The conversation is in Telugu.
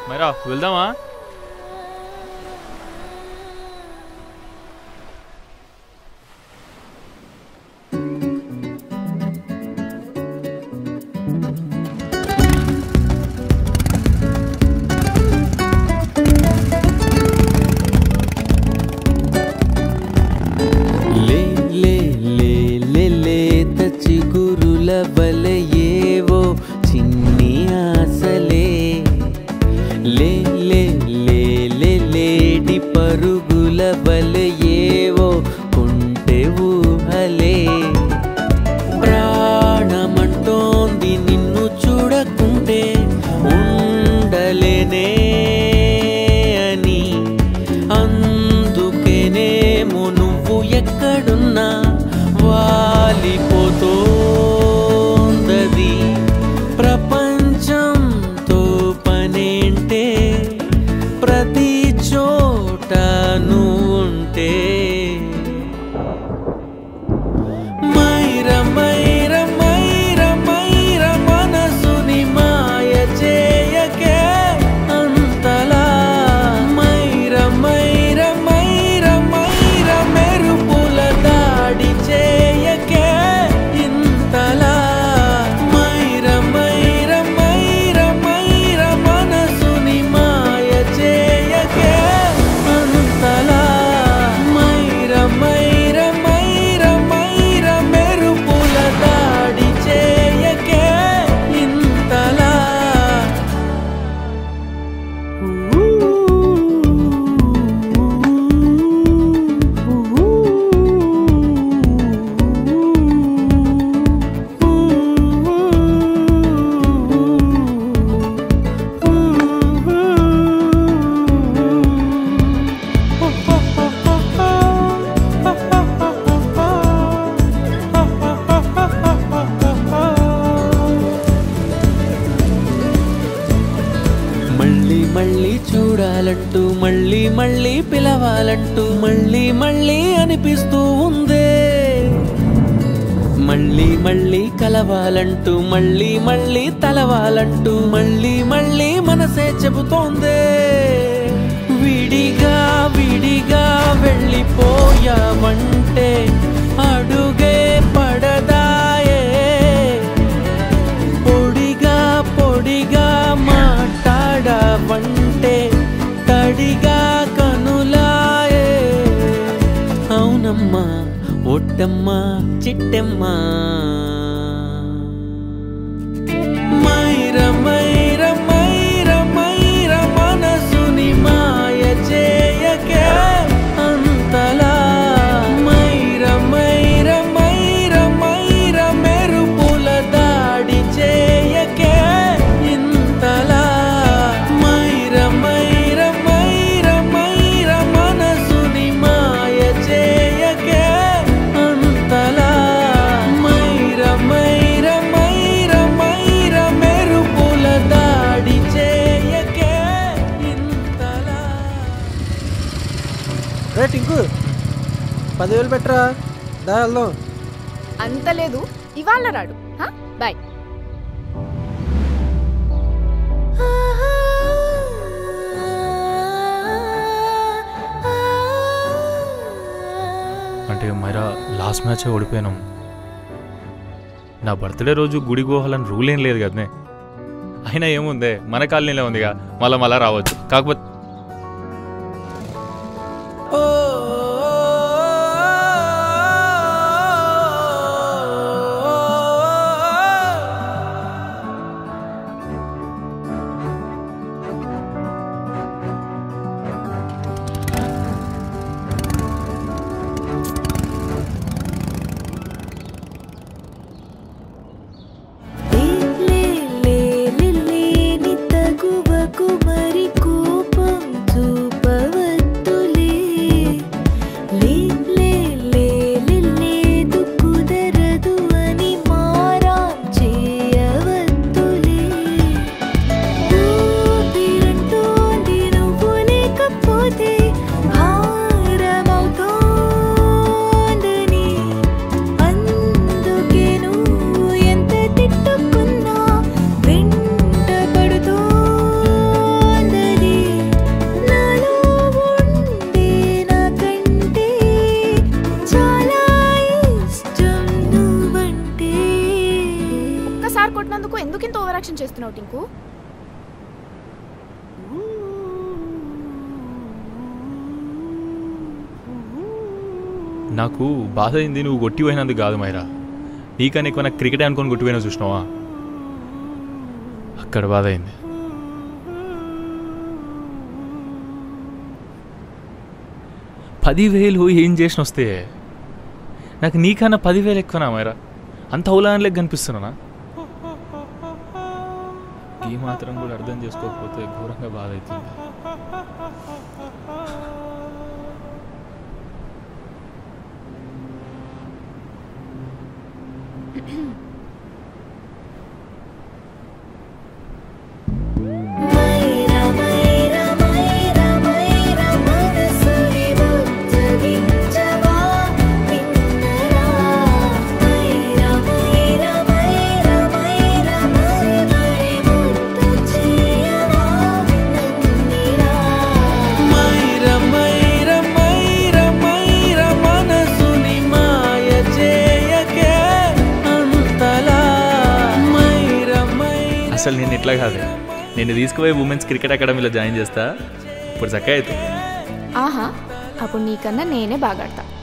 మైరా వెళ్దామా లే లే లే లే లేత చిగురుల వలె ఏవో చిన్ని ఆశలే లే లే లే లే లేడి పరుగుల వలె ఏవో కుంటె ఊహలే ప్రాణమంటోంది నిన్ను చూడకుంటే ఉండలేనే అని అందుకేనేమో నువ్వు ఎక్కడున్నా వాలిపోతోందది ప్రపంచంతో పనేంటే ప్రతి చోట నువ్వుంటే మైర మైర మైర మైర మనసుని మాయ చేయకే అంతలా మైర మైర మైర మైర మెరుపుల దాడి చేయకే ఇంతలా మైర మైర మైర మైర మనసుని మాయ చేయకే అంతలా మైర మైర మైర మైర మెరుపుల దాడి చేయకే ఇంతలా మళ్ళీ మళ్ళీ చూడాలంటూ మళ్ళీ మళ్ళీ పిలవాలంటూ మళ్ళీ మళ్ళీ అనిపిస్తూ ఉందే మళ్ళీ మళ్ళీ కలవాలంటూ మళ్ళీ మళ్ళీ తలవాలంటూ మళ్ళీ మళ్ళీ మనసే చెబుతోందే విడిగా విడిగా వెళ్ళిపోయావంటే అడుగే పడదాయే పొడిగా పొడిగా మాట్లాడవంటే తడిగా కనులాయే అవునమ్మా ఒట్టమ్మా చిట్టమ్మా మైర మైర మైర మైర మనసుని మాయ చేయకే అంతలా మైర మైర మైర మైర మెరుపుల దాడి చేయకే ఇంతలా మైర మైర మైర మైర మనసుని మాయ చేయకే అంతలా మైర మైర మైర మైర మెరుపుల దాడి చేయకే ఇంతలా రే టింకు పదివేలు పెట్టరా దా వెళ్దాం అంత లేదు ఇవాళ రాడు హా? బాయ్ అంటే మైరా లాస్ట్ మ్యాచ్ ఓడిపోయాను నా బర్త్డే రోజు గుడి పోవాలని రూల్ ఏం లేదు కదనే అయినా ఏముందే మన కాలనీలో ఉందిగా మళ్ళా మళ్ళా రావచ్చు కాకపోతే లే లే లే లేని తగువకు మరి కోపం చేస్తున్నావు టింకు నాకు బాధ అయింది నువ్వు కొట్టిపోయినందుకు కాదు మైరా నీకన్నా ఎక్కువ నాకు క్రికెట్ అనుకొని కొట్టిపోయినా చూసినావా అక్కడ బాధ అయింది పదివేలు ఏం చేసిన వస్తే నాకు నీకన్నా పదివేలు ఎక్కువనా మైరా అంత అవులాన్లెక్క కనిపిస్తున్నానా ఈ మాత్రం కూడా అర్థం చేసుకోకపోతే ఘోరంగా బాధ అవుతుంది మైరా మైరా మైరా మైరా మనసుని ముద్దగించవా విన్నరా మైరా మైరా మైరా మైరా మరి మరి ముద్దు చేయవా నన్నిరా మైర మైర మైర మైర మనసుని మాయ చేయకే అంతలా మైర మైర అసలు నేను ఇట్లా కాదే నేను తీసుకుపోయి ఉమెన్స్ క్రికెట్ అకాడమీలో జాయిన్ చేస్తా ఇప్పుడు చక్కగా అవుతుంది ఆహా అప్పుడు నీకన్నా నేనే బాగాడతా